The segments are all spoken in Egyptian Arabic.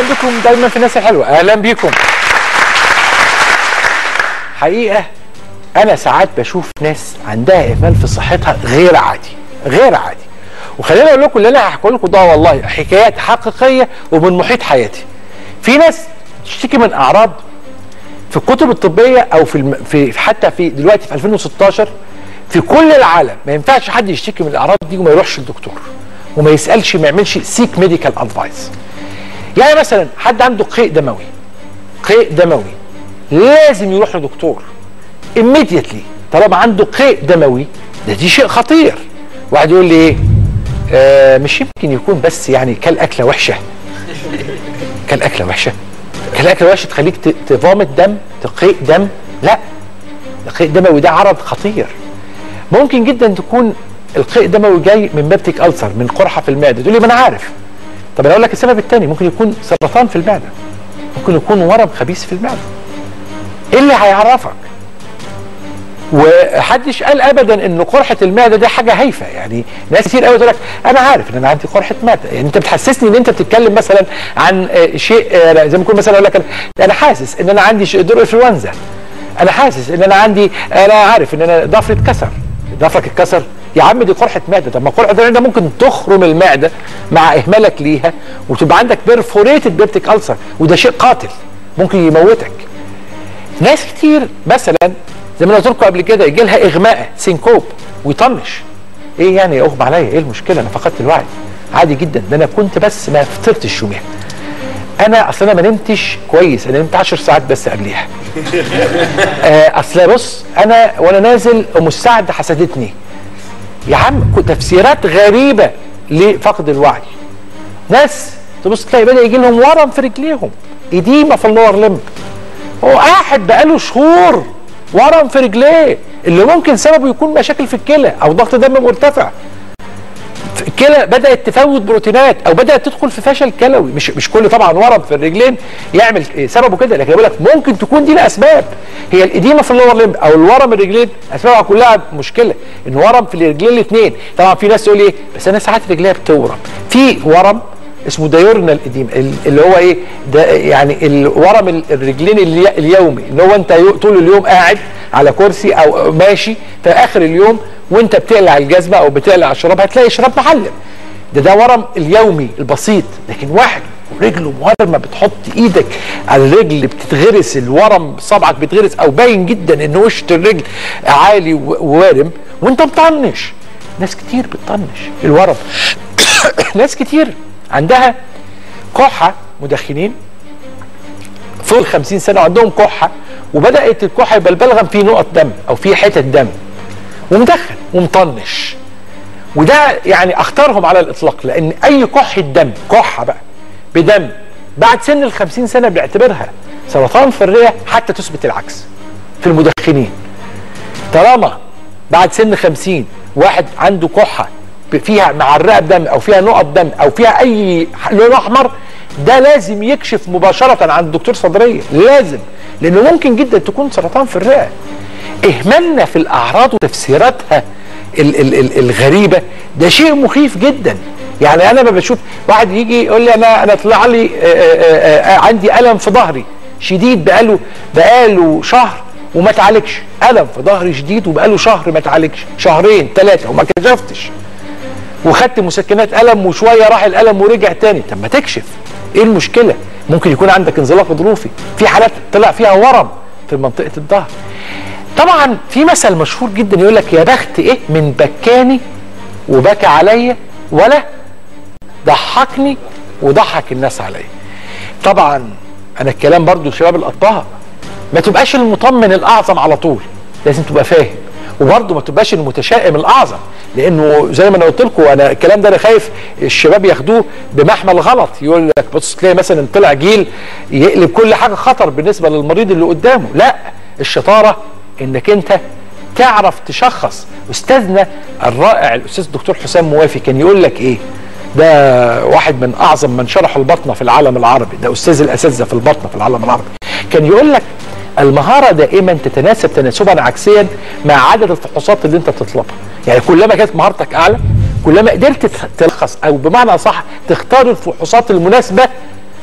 بكم دايما في الناس الحلوه اهلا بكم حقيقه انا ساعات بشوف ناس عندها اهمال في صحتها غير عادي غير عادي وخليني اقول لكم اللي انا هحكي لكم ده والله حكايات حقيقيه ومن محيط حياتي في ناس تشتكي من اعراض في الكتب الطبيه او في, الم... في حتى في دلوقتي في 2016 في كل العالم ما ينفعش حد يشتكي من الاعراض دي وما يروحش للدكتور وما يسالش ما يعملش سيك ميديكال ادفايس يعني مثلا حد عنده قيء دموي قيء دموي لازم يروح لدكتور immediately طالما عنده قيء دموي ده دي شيء خطير واحد يقول لي ايه آه مش يمكن يكون بس يعني كل اكله وحشه كل اكله وحشه كل اكله وحشه تخليك ت- تفامت دم تقيء دم لا القيء الدموي ده عرض خطير ممكن جدا تكون القيء الدموي جاي من بابتيك ألسر من قرحه في المعده تقول لي ما انا عارف طب انا اقول لك السبب الثاني ممكن يكون سرطان في المعده ممكن يكون ورم خبيث في المعده ايه اللي هيعرفك وحدش قال ابدا ان قرحه المعده دي حاجه هايفه يعني ناس كتير قوي تقول لك انا عارف ان انا عندي قرحه معده يعني انت بتحسسني ان انت بتتكلم مثلا عن آه، شيء آه، زي ما يكون مثلا اقول لك أنا- انا حاسس ان انا عندي ش- دور انفلونزا انا حاسس ان انا عندي انا عارف ان انا ضفري اتكسر ضفرك اتكسر يا عم دي قرحه معده طب ما قرحه المعده ممكن تخرم المعده مع اهمالك ليها وتبقى عندك بيرفوريتد بيبتيك ألسر وده شيء قاتل ممكن يموتك ناس كتير مثلا زي ما انا قلت لكم قبل كده يجي لها اغماء سينكوب ويطنش ايه يعني اغمى عليا ايه المشكله انا فقدت الوعي عادي جدا ده انا كنت بس ما فطرتش يوميها انا اصل انا ما نمتش كويس انا نمت 10 ساعات بس قبليها آه، اصل بص انا وانا نازل ام السعد حسدتني يا عم كو- تفسيرات غريبه لفقد الوعي ناس تبص تلاقي بدا يجي لهم ورم في رجليهم اديمه في اللور لمب هو قاعد بقاله شهور ورم في رجليه اللي ممكن سببه يكون مشاكل في الكلى او ضغط دم مرتفع الكلى بدات تفوت بروتينات او بدات تدخل في فشل كلوي مش مش كل طبعا ورم في الرجلين يعمل إيه سببه كده لكن بقول لك ممكن تكون دي الاسباب هي الاديمه في اللور لمب او الورم الرجلين اسبابها كلها مشكله ان ورم في الرجلين الاثنين طبعا في ناس تقول ايه بس انا ساعات رجليا بتورم في ورم اسمه دايورنال اديم اللي هو ايه ده يعني الورم ال- الرجلين الي- اليومي اللي هو انت يو- طول اليوم قاعد على كرسي او ماشي في اخر اليوم وانت بتقلع الجزمه او بتقلع الشراب هتلاقي شراب معلم ده ده ورم اليومي البسيط لكن واحد رجله مورمه بتحط ايدك على الرجل بتتغرس الورم صبعك بيتغرس او باين جدا ان وش الرجل عالي و- ووارم وانت مطنش ناس كتير بتطنش الورم ناس كتير عندها كحه مدخنين فوق ال 50 سنه وعندهم كحه وبدات الكحه يبقى البلغم فيه نقط دم او فيه حتت دم ومدخن ومطنش وده يعني اختارهم على الاطلاق لان اي كحه دم كحه بقى بدم بعد سن ال 50 سنه بيعتبرها سرطان في الرئه حتى تثبت العكس في المدخنين طالما بعد سن 50 واحد عنده كحه فيها معرقه بدم او فيها نقط دم او فيها اي لون احمر ده لازم يكشف مباشره عند دكتور صدريه لازم لانه ممكن جدا تكون سرطان في الرئه اهمالنا في الاعراض وتفسيراتها ال ال ال الغريبه ده شيء مخيف جدا يعني انا ما بشوف واحد يجي يقول لي انا انا طلع لي آه، آه، آه، عندي الم في ظهري شديد بقاله بقاله شهر وما اتعالجش الم في ظهري شديد وبقاله شهر ما اتعالجش شهرين ثلاثه وما كشفتش وخدت مسكنات الم وشويه راح الالم ورجع تاني طب ما تكشف ايه المشكله ممكن يكون عندك انزلاق غضروفي في حالات طلع فيها ورم في منطقه الظهر طبعا في مثل مشهور جدا يقول لك يا بخت ايه من بكاني وبكى عليا ولا ضحكني وضحك الناس عليا طبعا انا الكلام برضو لشباب الاطباء ما تبقاش المطمن الاعظم على طول لازم تبقى فاهم وبرضه ما تبقاش المتشائم الاعظم لانه زي ما انا قلت لكم انا الكلام ده انا خايف الشباب ياخدوه بمحمل غلط يقول لك بص تلاقي مثلا طلع جيل يقلب كل حاجه خطر بالنسبه للمريض اللي قدامه لا الشطاره انك انت تعرف تشخص استاذنا الرائع الاستاذ الدكتور حسام موافي كان يقول لك ايه ده واحد من اعظم من شرح البطنه في العالم العربي ده استاذ الاساتذه في البطنه في العالم العربي كان يقول لك المهاره دائما تتناسب تناسبا عكسيا مع عدد الفحوصات اللي انت بتطلبها يعني كلما كانت مهارتك اعلى كلما قدرت تلخص او بمعنى صح تختار الفحوصات المناسبه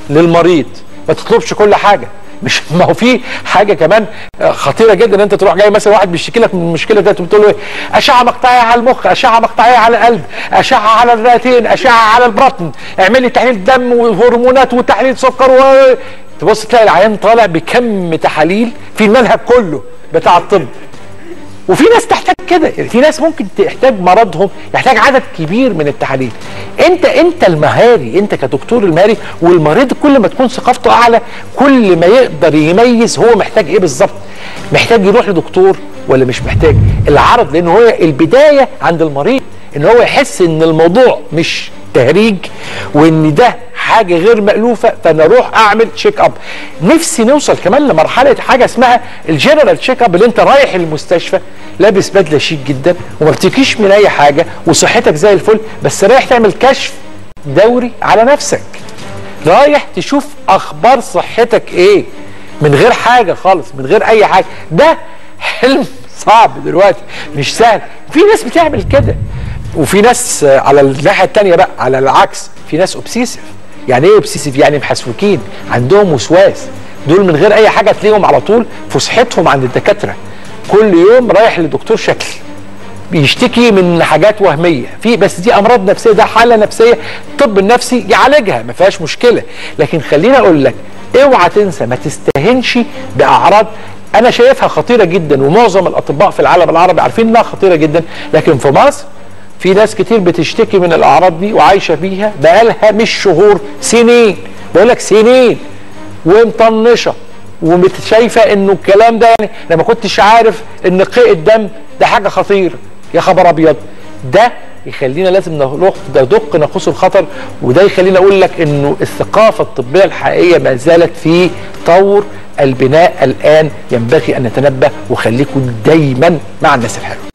للمريض ما تطلبش كل حاجه مش ما هو في حاجه كمان خطيره جدا ان انت تروح جاي مثلا واحد بيشتكي لك من المشكله ده تقول له ايه اشعه مقطعيه على المخ اشعه مقطعيه على القلب اشعه على الرئتين اشعه على البطن اعمل لي تحليل دم وهرمونات وتحليل سكر و... تبص تلاقي العيان طالع بكم تحاليل في المنهج كله بتاع الطب وفي ناس تحتاج كده يعني في ناس ممكن تحتاج مرضهم يحتاج عدد كبير من التحاليل انت انت المهاري انت كدكتور المهاري والمريض كل ما تكون ثقافته اعلى كل ما يقدر يميز هو محتاج ايه بالظبط محتاج يروح لدكتور ولا مش محتاج العرض لان هو البدايه عند المريض ان هو يحس ان الموضوع مش تهريج وان ده حاجه غير مالوفه فانا اروح اعمل تشيك اب نفسي نوصل كمان لمرحله حاجه اسمها الجنرال تشيك اب اللي انت رايح المستشفى لابس بدله شيك جدا وما بتكيش من اي حاجه وصحتك زي الفل بس رايح تعمل كشف دوري على نفسك رايح تشوف اخبار صحتك ايه من غير حاجه خالص من غير اي حاجه ده حلم صعب دلوقتي مش سهل في ناس بتعمل كده وفي ناس على الناحيه الثانيه بقى على العكس في ناس اوبسيسيف يعني ايه اوبسيسيف يعني محسوكين عندهم وسواس دول من غير اي حاجه تلاقيهم على طول فسحتهم عند الدكاتره كل يوم رايح لدكتور شكل بيشتكي من حاجات وهميه في بس دي امراض نفسيه ده حاله نفسيه الطب النفسي يعالجها ما فيهاش مشكله لكن خليني اقول لك اوعى تنسى ما تستهنش باعراض انا شايفها خطيره جدا ومعظم الاطباء في العالم العربي عارفين انها خطيره جدا لكن في مصر في ناس كتير بتشتكي من الاعراض دي وعايشه بيها بقالها مش شهور سنين بقول لك سنين ومطنشه وشايفه انه الكلام ده يعني انا ما كنتش عارف ان قيء الدم ده حاجه خطيره يا خبر ابيض ده يخلينا لازم ندق ناقوس الخطر وده يخلينا اقول لك انه الثقافه الطبيه الحقيقيه ما زالت في طور البناء الان ينبغي ان نتنبه وخليكم دايما مع الناس الحلوه